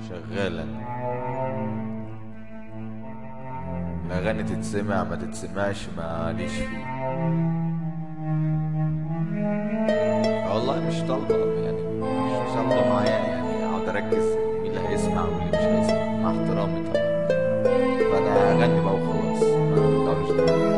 شغالة الأغاني تتسمع ما تتسمعش ماليش فيه والله مش طالبة يعني مش طالبة معايا يعني أقعد أركز مين اللي هيسمع واللي مش هيسمع مع احترامي طبعا فأنا أغني بقى وخلاص ما تقعدوش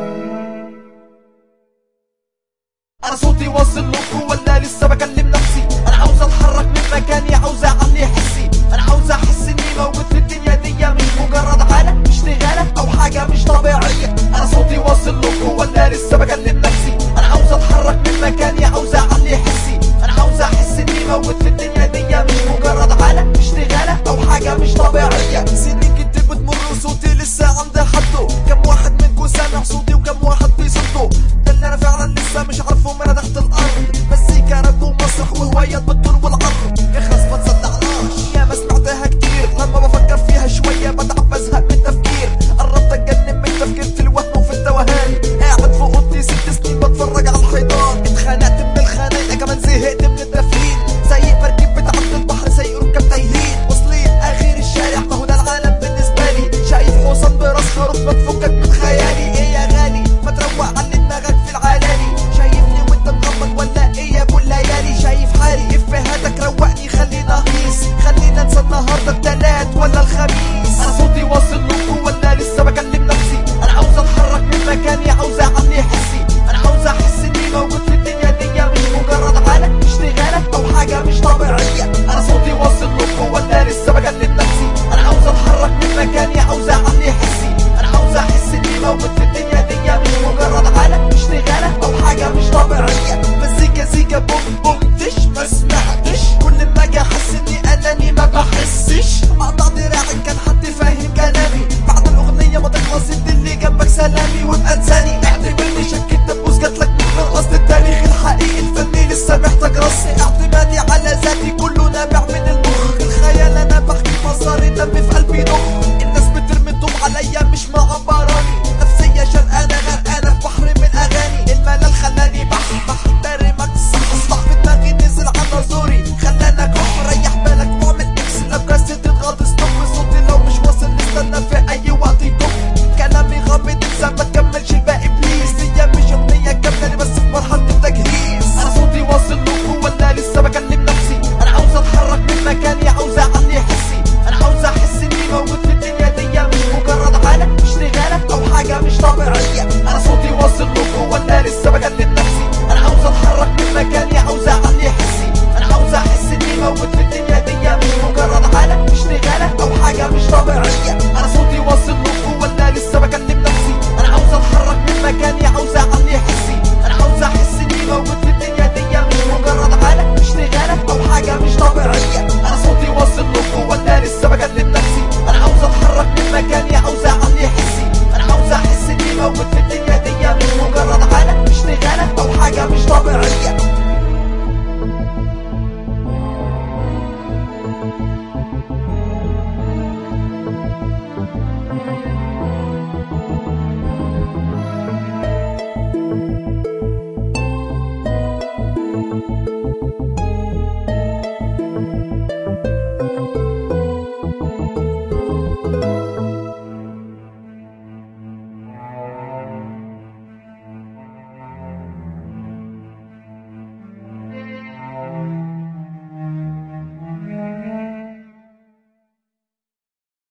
انا صوتي واصل لكم ولا لسه بكلم نفسي انا عاوز اتحرك من مكاني عاوز اعلي حسي انا عاوز احس اني موجود في الدنيا دي مش مجرد عالم اشتغالة او حاجة مش طبيعية انا صوتي واصل لكم ولا لسه بكلم نفسي انا عاوز اتحرك من مكاني عاوز اعلي حسي انا عاوز احس اني موجود في الدنيا دي مش مجرد عالم اشتغالة او حاجة مش طبيعية سنين كتير بتمر وصوتي لسه عند حده كم واحد منكم سامع صوتي وكم واحد بيصده ده اللي انا فعلا لسه مش عارفه من أنا تحت الارض مزيكا راب ومسرح وهوايات بالطول والعرض اخلص ما تصدعناش يا ما سمعتها كتير لما بفكر فيها شويه بتعب بزهق من التفكير قربت اتجنن من التفكير في الوهم وفي التوهان قاعد في اوضتي ست سنين بتفرج على الحيطان اتخنقت من الخناقه كمان زهقت من التفكير سايق مركب بتعدي البحر سايق ركاب تايهين واصلين اخر الشارع ما هو ده العالم بالنسبه لي شايف حصان براس خروف ما تفكك من خيالي ايه يا غالي ما تروق على دماغك في العلالي شايفني وانت مغمض ولا ايه يا ابو الليالي شايف حالي افهاتك روقني خلينا هيس خلينا ننسى النهارده التلات ولا الخميس انا صوتي واصل لكم